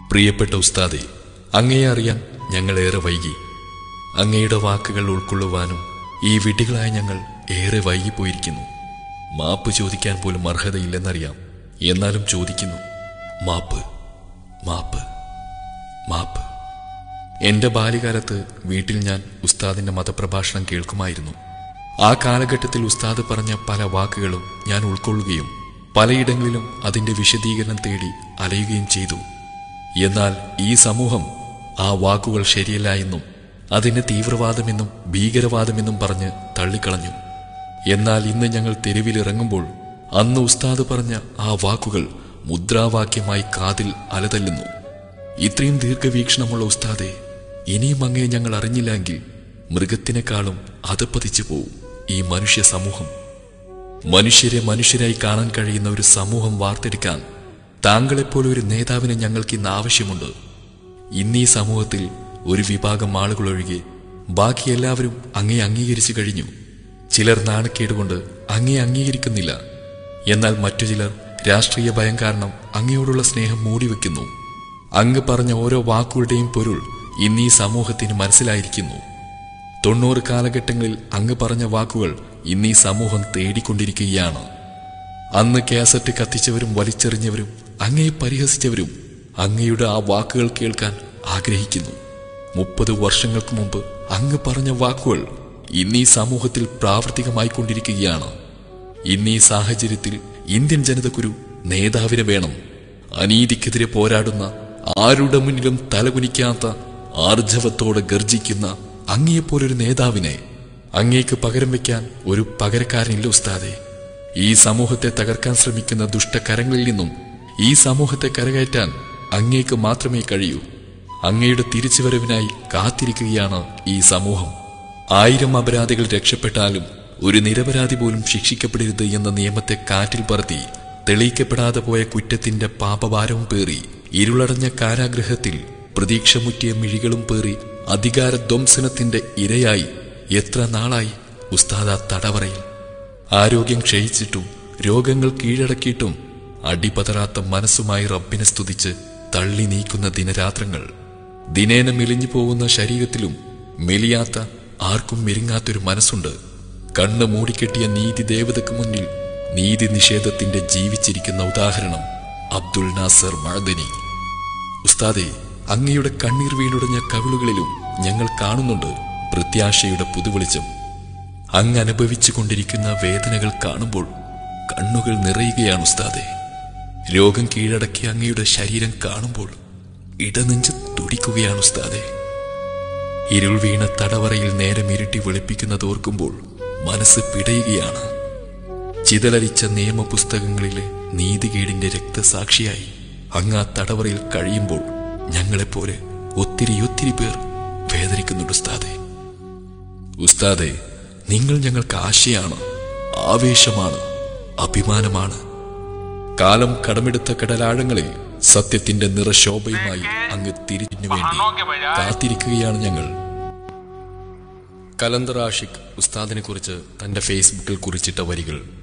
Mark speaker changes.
Speaker 1: പ്രിയപ്പെട്ട ഉസ്താദെ അങ്ങയെ അറിയാൻ ഞങ്ങളേറെ വൈകി അങ്ങയുടെ വാക്കുകൾ ഉൾക്കൊള്ളുവാനും ഈ വിഡ്ഢികളായ ഞങ്ങൾ ഏറെ വൈകിപ്പോയിരിക്കുന്നു മാപ്പ് ചോദിക്കാൻ പോലും അർഹതയില്ലെന്നറിയാം എന്നാലും ചോദിക്കുന്നു മാപ്പ് മാപ്പ് മാപ്പ് എന്റെ ബാല്യകാലത്ത് വീട്ടിൽ ഞാൻ ഉസ്താദിന്റെ മതപ്രഭാഷണം കേൾക്കുമായിരുന്നു ആ കാലഘട്ടത്തിൽ ഉസ്താദ് പറഞ്ഞ പല വാക്കുകളും ഞാൻ ഉൾക്കൊള്ളുകയും പലയിടങ്ങളിലും അതിന്റെ വിശദീകരണം തേടി അലയുകയും ചെയ്തു എന്നാൽ ഈ സമൂഹം ആ വാക്കുകൾ ശരിയല്ല എന്നും അതിന് തീവ്രവാദമെന്നും ഭീകരവാദമെന്നും പറഞ്ഞ് തള്ളിക്കളഞ്ഞു എന്നാൽ ഇന്ന് ഞങ്ങൾ തെരുവിലിറങ്ങുമ്പോൾ അന്ന് ഉസ്താദ് പറഞ്ഞ ആ വാക്കുകൾ മുദ്രാവാക്യമായി കാതിൽ അലതല്ലുന്നു ഇത്രയും ദീർഘവീക്ഷണമുള്ള ഉസ്താദെ ഇനിയും അങ്ങേ ഞങ്ങൾ അറിഞ്ഞില്ലെങ്കിൽ മൃഗത്തിനേക്കാളും അതപ്പതിച്ചു പോവും ഈ മനുഷ്യ സമൂഹം മനുഷ്യരെ മനുഷ്യരായി കാണാൻ കഴിയുന്ന ഒരു സമൂഹം വാർത്തെടുക്കാൻ താങ്കളെപ്പോലെ ഒരു നേതാവിനെ ഞങ്ങൾക്ക് ഇന്ന് ആവശ്യമുണ്ട് ഇന്ന് ഈ സമൂഹത്തിൽ ഒരു വിഭാഗം ആളുകൾ ഒഴികെ ബാക്കി എല്ലാവരും അങ്ങേ അംഗീകരിച്ചു കഴിഞ്ഞു ചിലർ നാണക്കേടുകൊണ്ട് അങ്ങേ അംഗീകരിക്കുന്നില്ല എന്നാൽ മറ്റു ചിലർ രാഷ്ട്രീയ ഭയം കാരണം അങ്ങയോടുള്ള സ്നേഹം മൂടിവെക്കുന്നു അങ്ങ് പറഞ്ഞ ഓരോ വാക്കുകളുടെയും പൊരുൾ ഇന്ന് ഈ സമൂഹത്തിന് മനസ്സിലായിരിക്കുന്നു തൊണ്ണൂറ് കാലഘട്ടങ്ങളിൽ അങ്ങ് പറഞ്ഞ വാക്കുകൾ ഇന്ന് ഈ സമൂഹം തേടിക്കൊണ്ടിരിക്കുകയാണ് അന്ന് കാസറ്റ് കത്തിച്ചവരും വലിച്ചെറിഞ്ഞവരും അങ്ങയെ പരിഹസിച്ചവരും അങ്ങയുടെ ആ വാക്കുകൾ കേൾക്കാൻ ആഗ്രഹിക്കുന്നു മുപ്പത് വർഷങ്ങൾക്ക് മുമ്പ് അങ്ങ് പറഞ്ഞ വാക്കുകൾ ഇന്ന് ഈ സമൂഹത്തിൽ പ്രാവർത്തികമായിക്കൊണ്ടിരിക്കുകയാണ് ഇന്ന് ഈ സാഹചര്യത്തിൽ ഇന്ത്യൻ ജനതക്കൊരു നേതാവിനെ വേണം അനീതിക്കെതിരെ പോരാടുന്ന ആരുടെ മുന്നിലും തലകുനിക്കാത്ത ആർജവത്തോടെ ഗർജിക്കുന്ന അങ്ങയെപ്പോലൊരു നേതാവിനെ അങ്ങേക്ക് പകരം വെക്കാൻ ഒരു പകരക്കാരനില്ല ഉസ്താദെ ഈ സമൂഹത്തെ തകർക്കാൻ ശ്രമിക്കുന്ന ദുഷ്ടകരങ്ങളിൽ നിന്നും ഈ സമൂഹത്തെ കരകയറ്റാൻ അങ്ങേക്ക് മാത്രമേ കഴിയൂ അങ്ങയുടെ തിരിച്ചുവരവിനായി കാത്തിരിക്കുകയാണ് ഈ സമൂഹം ആയിരം അപരാധികൾ രക്ഷപ്പെട്ടാലും ഒരു നിരപരാധി പോലും ശിക്ഷിക്കപ്പെടരുത് എന്ന നിയമത്തെ കാറ്റിൽ പറത്തി തെളിയിക്കപ്പെടാതെ പോയ കുറ്റത്തിന്റെ പാപഭാരവും പേറി ഇരുളടഞ്ഞ കാരാഗ്രഹത്തിൽ പ്രതീക്ഷ മുറ്റിയ മിഴികളും പേറി അധികാര ധ്വംസനത്തിന്റെ ഇരയായി എത്ര നാളായി ഉസ്താദ തടവറയിൽ ആരോഗ്യം ക്ഷയിച്ചിട്ടും രോഗങ്ങൾ കീഴടക്കിയിട്ടും അടിപതറാത്ത മനസ്സുമായി റബ്ബിനെ സ്തുതിച്ച് തള്ളി നീക്കുന്ന ദിനരാത്രങ്ങൾ ദിനേന മെലിഞ്ഞു പോകുന്ന ശരീരത്തിലും മെലിയാത്ത ആർക്കും മെരുങ്ങാത്തൊരു മനസ്സുണ്ട് കണ്ണ് മൂടിക്കെട്ടിയ നീതി ദേവതയ്ക്ക് മുന്നിൽ നീതി നിഷേധത്തിന്റെ ജീവിച്ചിരിക്കുന്ന ഉദാഹരണം അബ്ദുൽ നാസർ മഴദനി ഉസ്താദെ അങ്ങയുടെ കണ്ണീർ വീണുടഞ്ഞ കവിളുകളിലും ഞങ്ങൾ കാണുന്നുണ്ട് പ്രത്യാശയുടെ പുതുവെളിച്ചം അങ്ങ് അനുഭവിച്ചു കൊണ്ടിരിക്കുന്ന വേദനകൾ കാണുമ്പോൾ കണ്ണുകൾ നിറയുകയാണ് ഉസ്താദെ രോഗം കീഴടക്കിയ അങ്ങയുടെ ശരീരം കാണുമ്പോൾ ഇടനെഞ്ച് തുടിക്കുകയാണ് ഉസ്താദെ ഇരുൾ വീണ തടവറയിൽ നേരം ഇരുട്ടി വെളുപ്പിക്കുന്നത് ഓർക്കുമ്പോൾ മനസ്സ് പിടയുകയാണ് ചിതലരിച്ച നിയമപുസ്തകങ്ങളിലെ നീതികേടിന്റെ രക്തസാക്ഷിയായി അങ്ങ് ആ തടവറയിൽ കഴിയുമ്പോൾ ഞങ്ങളെപ്പോലെ ഒത്തിരി ഒത്തിരി പേർ വേദനിക്കുന്നുണ്ട് ഉസ്താദെ ഉസ്താദെ നിങ്ങൾ ഞങ്ങൾക്ക് ആശയാണ് ആവേശമാണ് അഭിമാനമാണ് കാലം കടമെടുത്ത കടലാഴങ്ങളിൽ സത്യത്തിന്റെ നിറശോഭയുമായി അങ്ങ് തിരിഞ്ഞു വേണ്ടി കാത്തിരിക്കുകയാണ് ഞങ്ങൾ കലന്തർ ആഷിഖ് ഉസ്താദിനെ കുറിച്ച് തന്റെ ഫേസ്ബുക്കിൽ കുറിച്ചിട്ട വരികൾ